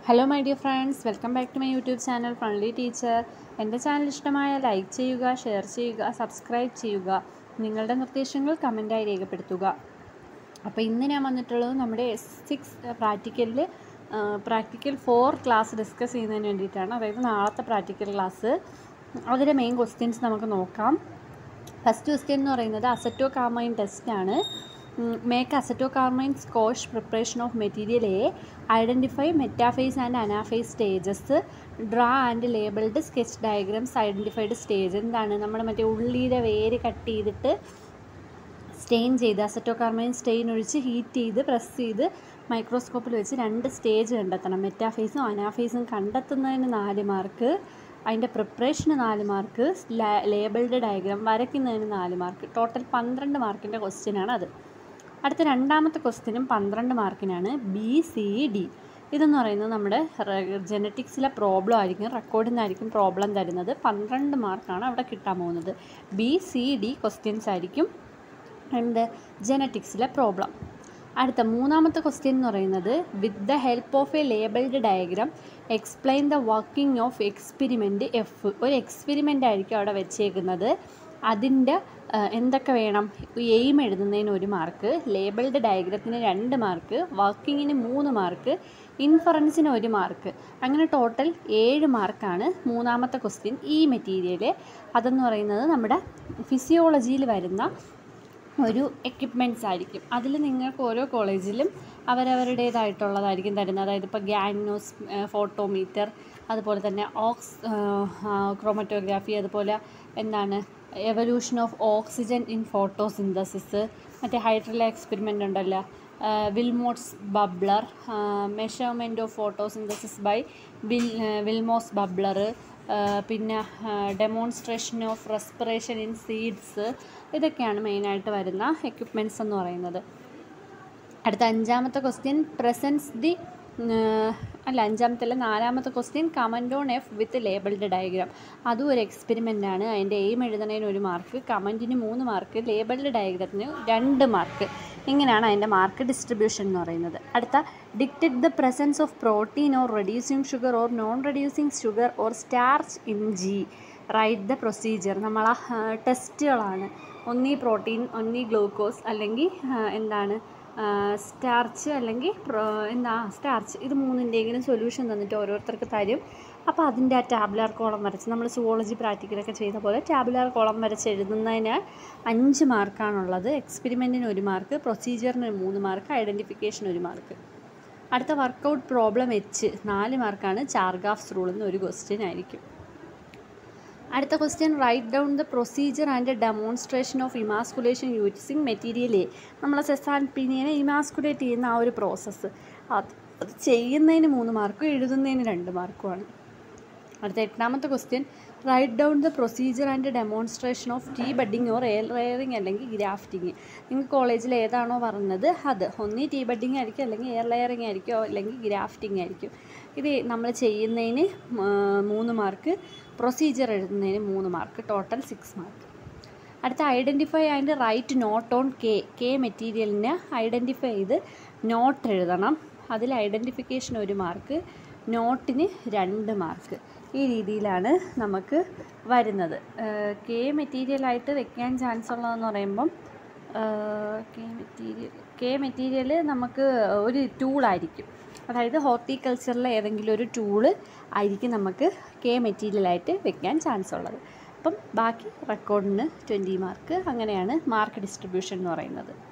hello my dear friends welcome back to my YouTube channel friendly teacher എൻ്റെ channel ഇഷ്ടമായ like ചെയ്യുക share ചെയ്യുക subscribe ചെയ്യുക നിങ്ങളുടെ നിർദ്ദേശങ്ങൾ കമൻറ്റായി രേഖപ്പെടുത്തുക അപ്പോൾ ഇന്ന് ഞാൻ വന്നിട്ടുള്ളത് നമ്മുടെ എസ് സിക്സ് പ്രാക്ടിക്കലിൽ പ്രാക്ടിക്കൽ ഫോർ ക്ലാസ് ഡിസ്കസ് ചെയ്യുന്നതിന് വേണ്ടിയിട്ടാണ് അതായത് നാളത്തെ പ്രാക്ടിക്കൽ ക്ലാസ് അതിലെ മെയിൻ ക്വസ്റ്റ്യൻസ് നമുക്ക് നോക്കാം ഫസ്റ്റ് ക്വസ്റ്റ്യൻ എന്ന് പറയുന്നത് അസറ്റോ കാർമൈൻ ടെസ്റ്റാണ് make aceto carmine squash preparation of material A identify metaphase and anaphase stages draw and labelled sketch diagrams identified stage എന്താണ് നമ്മൾ മറ്റേ ഉള്ളിയുടെ വേര് കട്ട് ചെയ്തിട്ട് സ്റ്റെയിൻ ചെയ്ത് അസറ്റോ കാർമൈൻ സ്റ്റെയിൻ ഒഴിച്ച് ഹീറ്റ് ചെയ്ത് പ്രസ് ചെയ്ത് മൈക്രോസ്കോപ്പിൽ വെച്ച് രണ്ട് സ്റ്റേജ് കണ്ടെത്തണം മെറ്റാഫേസും അനാഫേസും കണ്ടെത്തുന്നതിന് നാല് മാർക്ക് അതിൻ്റെ പ്രിപ്പറേഷന് നാല് മാർക്ക് ലേബിൾഡ് ഡയഗ്രാം വരയ്ക്കുന്നതിന് നാല് മാർക്ക് ടോട്ടൽ പന്ത്രണ്ട് മാർക്കിൻ്റെ ക്വസ്റ്റ്യനാണ് അത് അടുത്ത രണ്ടാമത്തെ ക്വസ്റ്റ്യനും പന്ത്രണ്ട് മാർക്കിനാണ് ബി സി ഡി ഇതെന്ന് പറയുന്നത് നമ്മുടെ ജനറ്റിക്സിലെ പ്രോബ്ലം ആയിരിക്കും റെക്കോർഡിൽ നിന്നായിരിക്കും പ്രോബ്ലം തരുന്നത് പന്ത്രണ്ട് മാർക്കാണ് അവിടെ കിട്ടാൻ പോകുന്നത് ബി സി ഡി ക്വസ്റ്റ്യൻസ് ആയിരിക്കും എന്ത് ജനറ്റിക്സിലെ പ്രോബ്ലം അടുത്ത മൂന്നാമത്തെ ക്വസ്റ്റ്യൻ എന്ന് പറയുന്നത് with the help of a labelled diagram explain the working of experiment F ഒരു എക്സ്പെരിമെൻ്റ് ആയിരിക്കും അവിടെ വെച്ചേക്കുന്നത് അതിൻ്റെ എന്തൊക്കെ വേണം എയിം എഴുതുന്നതിന് ഒരു മാർക്ക് ലേബിൾഡ് ഡയഗ്രത്തിന് രണ്ട് മാർക്ക് വർക്കിങ്ങിന് മൂന്ന് മാർക്ക് ഇൻഫറൻസിന് ഒരു മാർക്ക് അങ്ങനെ ടോട്ടൽ ഏഴ് മാർക്കാണ് മൂന്നാമത്തെ ക്വസ്റ്റ്യൻ ഈ മെറ്റീരിയൽ അതെന്ന് പറയുന്നത് നമ്മുടെ ഫിസിയോളജിയിൽ വരുന്ന ഒരു എക്യുപ്മെൻറ്റ്സ് ആയിരിക്കും അതിൽ നിങ്ങൾക്ക് ഓരോ കോളേജിലും അവരവരുടേതായിട്ടുള്ളതായിരിക്കും തരുന്നത് അതായത് ഇപ്പോൾ ഗ്യാനോസ് ഫോട്ടോമീറ്റർ അതുപോലെ തന്നെ ഓക്സ് ക്രോമറ്റോഗ്രാഫി അതുപോലെ എന്താണ് evolution of oxygen in photosynthesis മറ്റേ ഹൈഡ്രല എക്സ്പെരിമെൻ്റ് ഉണ്ടല്ലോ Wilmott's bubbler measurement of photosynthesis by വിൽ വിൽമോസ് ബബ്ലർ പിന്നെ demonstration of respiration in seeds ഇതൊക്കെയാണ് മെയിനായിട്ട് വരുന്ന എക്യുപ്മെൻറ്റ്സ് എന്ന് പറയുന്നത് അടുത്ത അഞ്ചാമത്തെ ക്വസ്റ്റ്യൻ പ്രസൻസ് ദി അല്ല അഞ്ചാമത്തെ അല്ല നാലാമത്തെ question comment on F with labelled diagram അതും ഒരു എക്സ്പെരിമെൻ്റ് ആണ് അതിൻ്റെ എയിം എഴുതുന്നതിന് ഒരു മാർക്ക് കമൻറ്റിന് മൂന്ന് മാർക്ക് ലേബിൾഡ് ഡയഗ്രത്തിന് രണ്ട് മാർക്ക് ഇങ്ങനെയാണ് അതിൻ്റെ മാർക്ക് ഡിസ്ട്രിബ്യൂഷൻ എന്ന് പറയുന്നത് അടുത്ത detect the presence of protein or reducing sugar or non reducing sugar or starch in G write the procedure നമ്മൾ ടെസ്റ്റുകളാണ് ഒന്നീ പ്രോട്ടീൻ ഒന്നീ ഗ്ലൂക്കോസ് അല്ലെങ്കിൽ എന്താണ് സ്റ്റാർച്ച് അല്ലെങ്കിൽ എന്താ സ്റ്റാർച്ച് ഇത് മൂന്നിൻ്റെയെങ്കിലും സൊല്യൂഷൻ തന്നിട്ട് ഓരോരുത്തർക്ക് തരും അപ്പോൾ അതിൻ്റെ ആ ടാബുലാർ കോളം വരച്ച് നമ്മൾ സുവോളജി പ്രാക്ടിക്കലൊക്കെ ചെയ്ത പോലെ ടാബുലാർ കോളം വരച്ച് എഴുതുന്നതിന് അഞ്ച് മാർക്കാണുള്ളത് എക്സ്പെരിമെൻറ്റിന് ഒരു മാർക്ക് പ്രൊസീജിയറിന് മൂന്ന് മാർക്ക് ഐഡൻറ്റിഫിക്കേഷൻ ഒരു മാർക്ക് അടുത്ത വർക്കൗട്ട് പ്രോബ്ലം എച്ച് നാല് മാർക്കാണ് ചാർഗാഫ്സ് റൂളിൽ നിന്ന് ഒരു ക്വസ്റ്റ്യൻ ആയിരിക്കും അടുത്ത question write down the procedure and demonstration of emasculation using material A നമ്മൾ സെസാൻപിനിയനെ ഇമാസ്കുലേറ്റ് ചെയ്യുന്ന ആ ഒരു പ്രോസസ്സ് അത് അത് ചെയ്യുന്നതിന് മൂന്ന് മാർക്കും എഴുതുന്നതിന് രണ്ട് മാർക്കുമാണ് അടുത്ത എട്ടാമത്തെ question write down the procedure and demonstration of T budding or air layering അല്ലെങ്കിൽ ഗ്രാഫ്റ്റിങ് നിങ്ങൾ കോളേജിൽ ഏതാണോ പറഞ്ഞത് അത് ഒന്നീ ടീ ബഡിങ് ആയിരിക്കും അല്ലെങ്കിൽ എയർ ലെയറിങ് ആയിരിക്കും അല്ലെങ്കിൽ ഗ്രാഫ്റ്റിംഗ് ആയിരിക്കും ഇത് നമ്മൾ ചെയ്യുന്നതിന് മൂന്ന് മാർക്ക് പ്രൊസീജിയർ എഴുതുന്നതിന് മൂന്ന് മാർക്ക് ടോട്ടൽ സിക്സ് മാർക്ക് അടുത്ത identify and write note on K K മെറ്റീരിയലിന് ഐഡൻറ്റിഫൈ ചെയ്ത് നോട്ട് എഴുതണം അതിൽ ഐഡൻറ്റിഫിക്കേഷൻ ഒരു മാർക്ക് നോട്ടിന് രണ്ട് മാർക്ക് ഈ രീതിയിലാണ് നമുക്ക് വരുന്നത് കെ മെറ്റീരിയലായിട്ട് വെക്കാൻ ചാൻസ് ഉള്ളതെന്ന് പറയുമ്പം കെ മെറ്റീരിയൽ കെ മെറ്റീരിയൽ നമുക്ക് ഒരു ടൂളായിരിക്കും അതായത് ഹോർട്ടിക്കൾച്ചറിലെ ഏതെങ്കിലും ഒരു ടൂള് ആയിരിക്കും നമുക്ക് കെ മെറ്റീരിയലായിട്ട് വെക്കാൻ ചാൻസ് ഉള്ളത് അപ്പം ബാക്കി റെക്കോർഡിന് ട്വൻറ്റി മാർക്ക് അങ്ങനെയാണ് മാർക്ക് ഡിസ്ട്രിബ്യൂഷൻ എന്ന് പറയുന്നത്